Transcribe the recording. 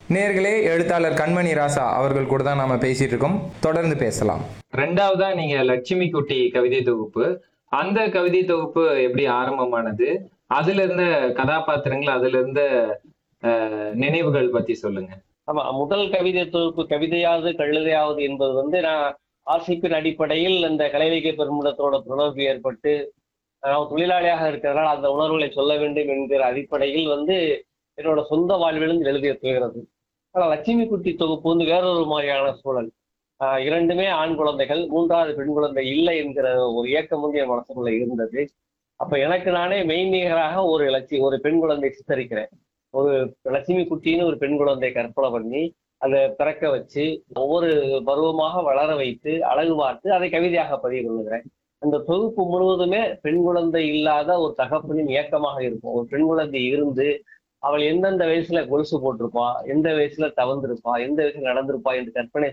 நேர்களே எழுத்தாளர் கண்மணி ராசா அவர்கள் கூட தான் நாம பேசிட்டு இருக்கோம் தொடர்ந்து பேசலாம் ரெண்டாவதா நீங்க லட்சுமி குட்டி கவிதை தொகுப்பு அந்த கவிதை தொகுப்பு எப்படி ஆரம்பமானது அதுல இருந்த கதாபாத்திரங்கள் அதுல இருந்த அஹ், நினைவுகள் பத்தி சொல்லுங்க ஆமா முதல் கவிதை தொகுப்பு கவிதையாவது கழுதையாவது என்பது வந்து நான் வாசிப்பின் அடிப்படையில் அந்த கலைவைக்க பெருமிடத்தோட தொடர்பு ஏற்பட்டு நான் தொழிலாளியாக இருக்கிறதுனால அந்த உணர்வுகளை சொல்ல வேண்டும் என்கிற அடிப்படையில் வந்து என்னோட சொந்த வாழ்விலும் எழுதிய துயகிறது ஆனால் லட்சுமி குட்டி தொகுப்பு வந்து வேறொரு மாதிரியான சூழல் ஆஹ் இரண்டுமே ஆண் குழந்தைகள் மூன்றாவது பெண் குழந்தை இல்லை என்கிற ஒரு இயக்கம் வந்து என் மனசுக்குள்ள இருந்தது அப்ப எனக்கு நானே மெய்நிகராக ஒரு லட்சி ஒரு பெண் குழந்தை சித்தரிக்கிறேன் ஒரு லட்சுமி குட்டின்னு ஒரு பெண் குழந்தை கற்பனை பண்ணி அதை பிறக்க வச்சு ஒவ்வொரு பருவமாக வளர வைத்து அழகு பார்த்து அதை கவிதையாக பதிவு பண்ணுகிறேன் அந்த தொகுப்பு முழுவதுமே பெண் குழந்தை இல்லாத ஒரு தகப்பனின் இயக்கமாக இருக்கும் ஒரு பெண் குழந்தை இருந்து அவள் எந்தெந்த வயசுல கொலுசு போட்டிருப்பா எந்த வயசுல தவந்திருப்பா எந்த வயசுல நடந்திருப்பா என்று கற்பனை